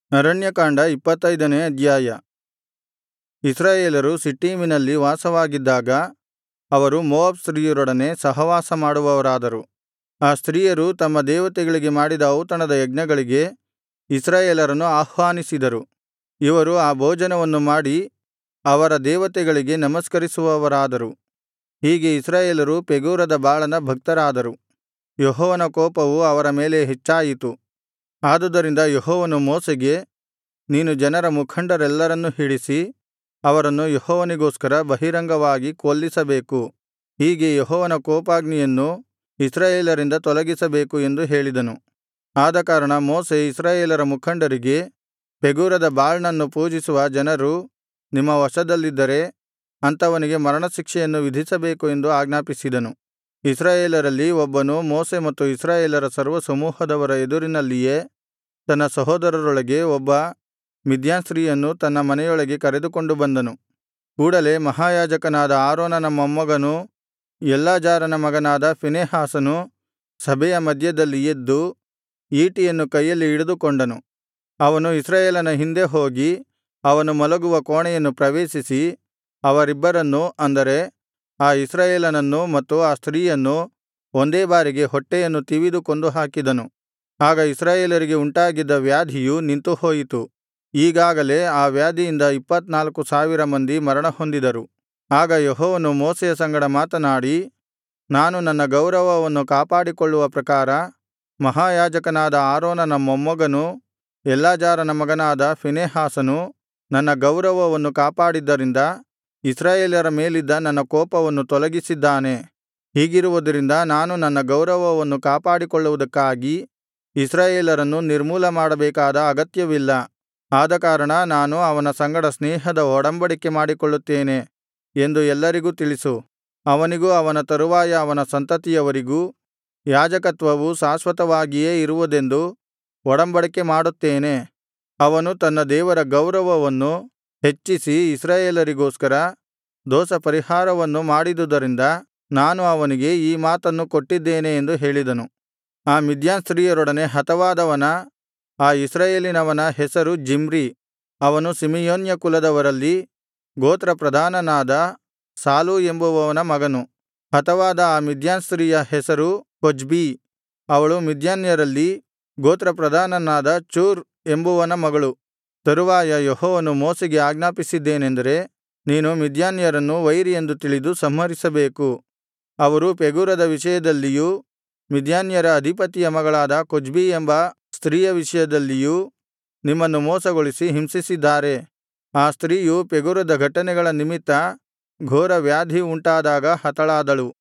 ಅರಣ್ಯಕಾಂಡ ಇಪ್ಪತ್ತೈದನೇ ಅಧ್ಯಾಯ ಇಸ್ರಾಯೇಲರು ಶಿಟ್ಟೀಮಿನಲ್ಲಿ ವಾಸವಾಗಿದ್ದಾಗ ಅವರು ಮೋವಾಬ್ ಸ್ತ್ರೀಯರೊಡನೆ ಸಹವಾಸಮಾಡುವವರಾದರು ಆ ಸ್ತ್ರೀಯರು ತಮ್ಮ ದೇವತೆಗಳಿಗೆ ಮಾಡಿದ ಔತಣದ ಯಜ್ಞಗಳಿಗೆ ಇಸ್ರಾಯೇಲರನ್ನು ಆಹ್ವಾನಿಸಿದರು ಇವರು ಆ ಭೋಜನವನ್ನು ಮಾಡಿ ಅವರ ದೇವತೆಗಳಿಗೆ ನಮಸ್ಕರಿಸುವವರಾದರು ಹೀಗೆ ಇಸ್ರಾಯೇಲರು ಪೆಗೋರದ ಬಾಳನ ಭಕ್ತರಾದರು ಯೆಹೋವನ ಕೋಪವು ಅವರ ಮೇಲೆ ಹೆಚ್ಚಾಯಿತು ಆದುದರಿಂದ ಯೆಹೋವನು ಮೋಶೆಗೆ ನೀನು ಜನರ ಮುಖಂಡರೆಲ್ಲರನ್ನೂ ಹಿಡಿಸಿ ಅವರನ್ನು ಯೆಹೋವನಿಗೋಸ್ಕರ ಬಹಿರಂಗವಾಗಿ ಕೊಲ್ಲಿಸಬೇಕು ಹೀಗೆ ಯೆಹೋವನ ಕೋಪಾಗ್ನಿಯನ್ನು ಇಸ್ರಾಯೇಲರಿಂದ ತೊಲಗಿಸಬೇಕು ಎಂದು ಹೇಳಿದನು ಆದಕಾರಣ ಮೋಶೆ ಇಸ್ರಾಯೇಲರ ಮುಖಂಡರಿಗೆ ಪೆಗೋರದ ಬಾಳ್ನನ್ನು ಪೂಜಿಸುವ ಜನರು ನಿಮ್ಮ ವಶದಲ್ಲಿದ್ದರೆ ಅಂಥವನಿಗೆ ಮರಣಶಿಕ್ಷೆಯನ್ನು ವಿಧಿಸಬೇಕು ಎಂದು ಆಜ್ಞಾಪಿಸಿದನು ಇಸ್ರಾಯೇಲರಲ್ಲಿ ಒಬ್ಬನು ಮೋಶೆ ಮತ್ತು ಇಸ್ರಾಯೇಲರ ಸರ್ವಸಮೂಹದವರ ಎದುರಿನಲ್ಲಿಯೇ ತನ್ನ ಸಹೋದರರೊಳಗೆ ಒಬ್ಬ ಮಿದ್ಯಾನ್ ಸ್ತ್ರೀಯನ್ನು ತನ್ನ ಮನೆಯೊಳಗೆ ಕರೆದುಕೊಂಡು ಬಂದನು ಕೂಡಲೆ ಮಹಾಯಾಜಕನಾದ ಆರೋನನ ಮೊಮ್ಮಗನೂ ಎಲ್ಲಾಜಾರನ ಮಗನಾದ ಫೀನೆಹಾಸನು ಸಭೆಯ ಮಧ್ಯದಲ್ಲಿ ಎದ್ದು ಈಟಿಯನ್ನು ಕೈಯಲ್ಲಿ ಹಿಡಿದುಕೊಂಡನು ಅವನು ಇಸ್ರಾಯೇಲನ ಹಿಂದೆ ಹೋಗಿ ಅವನು ಮಲಗುವ ಕೋಣೆಯನ್ನು ಪ್ರವೇಶಿಸಿ ಅವರಿಬ್ಬರನ್ನೂ ಅಂದರೆ ಆ ಇಸ್ರಾಯೇಲನನ್ನೂ ಮತ್ತು ಆ ಸ್ತ್ರೀಯನ್ನು ಒಂದೇ ಬಾರಿಗೆ ಹೊಟ್ಟೆಯನ್ನು ತಿವಿದು ಕೊಂದುಹಾಕಿದನು ಆಗ ಇಸ್ರಾಯೇಲರಿಗೆ ಉಂಟಾಗಿದ್ದ ವ್ಯಾಧಿಯು ನಿಂತುಹೋಯಿತು ಈಗಾಗಲೇ ಆ ವ್ಯಾಧಿಯಿಂದ ಇಪ್ಪತ್ನಾಲ್ಕು ಸಾವಿರ ಮಂದಿ ಮರಣಹೊಂದಿದರು ಆಗ ಯೆಹೋವನು ಮೋಶೆಯ ಸಂಗಡ ಮಾತನಾಡಿ ನಾನು ನನ್ನ ಗೌರವವನ್ನು ಕಾಪಾಡಿಕೊಳ್ಳುವ ಪ್ರಕಾರ ಮಹಾಯಾಜಕನಾದ ಆರೋನನ ಮೊಮ್ಮಗನೂ ಎಲ್ಲಾಜಾರನ ಮಗನಾದ ಫೀನೆಹಾಸನು ನನ್ನ ಗೌರವವನ್ನು ಕಾಪಾಡಿದ್ದರಿಂದ ಇಸ್ರಾಯೇಲರ ಮೇಲಿದ್ದ ನನ್ನ ಕೋಪವನ್ನು ತೊಲಗಿಸಿದ್ದಾನೆ ಹೀಗಿರುವುದರಿಂದ ನಾನು ನನ್ನ ಗೌರವವನ್ನು ಕಾಪಾಡಿಕೊಳ್ಳುವುದಕ್ಕಾಗಿ ಇಸ್ರಾಯೇಲರನ್ನು ನಿರ್ಮೂಲಮಾಡಬೇಕಾದ ಅಗತ್ಯವಿಲ್ಲ ಆದಕಾರಣ ನಾನು ಅವನ ಸಂಗಡ ಸ್ನೇಹದ ಒಡಂಬಡಿಕೆ ಮಾಡಿಕೊಳ್ಳುತ್ತೇನೆ ಎಂದು ಎಲ್ಲರಿಗೂ ತಿಳಿಸು ಅವನಿಗೂ ಅವನ ತರುವಾಯ ಅವನ ಸಂತತಿಯವರಿಗೂ ಯಾಜಕತ್ವವು ಶಾಶ್ವತವಾಗಿಯೇ ಇರುವುದೆಂದು ಒಡಂಬಡಿಕೆ ಮಾಡುತ್ತೇನೆ ಅವನು ತನ್ನ ದೇವರ ಗೌರವವನ್ನು ಹೆಚ್ಚಿಸಿ ಇಸ್ರಾಯೇಲರಿಗೋಸ್ಕರ ದೋಷಪರಿಹಾರವನ್ನು ಮಾಡಿದುದರಿಂದ ನಾನು ಅವನಿಗೆ ಈ ಮಾತನ್ನು ಕೊಟ್ಟಿದ್ದೇನೆ ಎಂದು ಹೇಳಿದನು ಆ ಮಿದ್ಯಾನ್ ಸ್ತ್ರೀಯರೊಡನೆ ಹತವಾದವನ ಆ ಇಸ್ರಾಯೇಲಿನವನ ಹೆಸರು ಜಿಮ್ರಿ ಅವನು ಸಿಮೆಯೋನ್ಯ ಕುಲದವರಲ್ಲಿ ಗೋತ್ರಪ್ರಧಾನನಾದ ಸಾಲೂ ಎಂಬುವವನ ಮಗನು ಹತವಾದ ಆ ಮಿದ್ಯಾನ್ ಸ್ತ್ರೀಯ ಹೆಸರು ಕೊಜ್ಬೀ ಅವಳು ಮಿದ್ಯಾನ್ಯರಲ್ಲಿ ಗೋತ್ರಪ್ರಧಾನನಾದ ಚೂರ್ ಎಂಬುವನ ಮಗಳು ತರುವಾಯ ಯೆಹೋವನು ಮೋಶೆಗೆ ಆಜ್ಞಾಪಿಸಿದ್ದೇನೆಂದರೆ ನೀನು ಮಿದ್ಯಾನ್ಯರನ್ನು ವೈರಿಯೆಂದು ತಿಳಿದು ಸಂಹರಿಸಬೇಕು ಅವರು ಪೆಗೋರದ ವಿಷಯದಲ್ಲಿಯೂ ಮಿದ್ಯಾನ್ಯರ ಅಧಿಪತಿಯ ಮಗಳಾದ ಕೊಜ್ಬೀ ಎಂಬ ಸ್ತ್ರೀಯ ವಿಷಯದಲ್ಲಿಯೂ ನಿಮ್ಮನ್ನು ಮೋಸಗೊಳಿಸಿ ಹಿಂಸಿಸಿದ್ದಾರೆ ಆ ಸ್ತ್ರೀಯು ಪೆಗೋರದ ಘಟನೆಗಳ ನಿಮಿತ್ತ ಘೋರ ವ್ಯಾಧಿ ಉಂಟಾದಾಗ ಹತಳಾದಳು